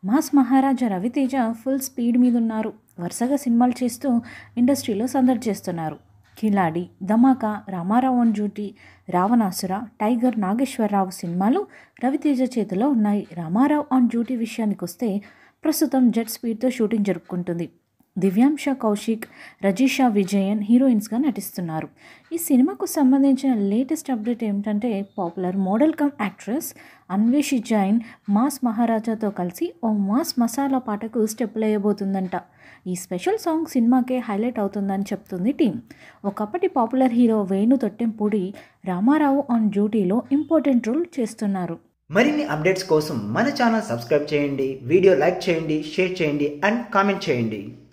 mass Maharaja Ravi Teja full speed మీద ఉన్నారు వరుసగా సినిమాలు చేస్తూ ఇండస్ట్రీలో సందడి చేస్తున్నారు Khiladi Dhamaka Ramarao on duty Ravanasura tiger Nageswara Rao సినిమాలు రవితేజ చేతిలో ఉన్నాయి రామారావు ఆన్ డ్యూటీ విషయానికి వస్తే ప్రస్తుతం జెట్ స్పీడ్తో షూటింగ్ జరుపుకుంటుంది దివ్యాంశ కౌశిక్ రజీషా విజయన్ హీరోయిన్స్గా నటిస్తున్నారు ఈ సినిమాకు సంబంధించిన లేటెస్ట్ అప్డేట్ ఏమిటంటే popular model cum actress Anveshi Jain mass మహారాజాతో కలిసి ఓ మాస్ మసాలా పాటకు స్టెప్ వేయబోతుందంట ఈ స్పెషల్ సాంగ్ సినిమాకే హైలైట్ అవుతుందని చెప్తుంది టీం ఒకప్పటి popular hero Venu Thottempudi Ramarao on డ్యూటీలో ఇంపార్టెంట్ రోల్ చేస్తున్నారు మరిన్ని అప్డేట్స్ కోసం మన ఛానల్ సబ్స్క్రైబ్ చేయండి వీడియో లైక్ చేయండి షేర్ చేయండి అండ్ కామెంట్ చేయండి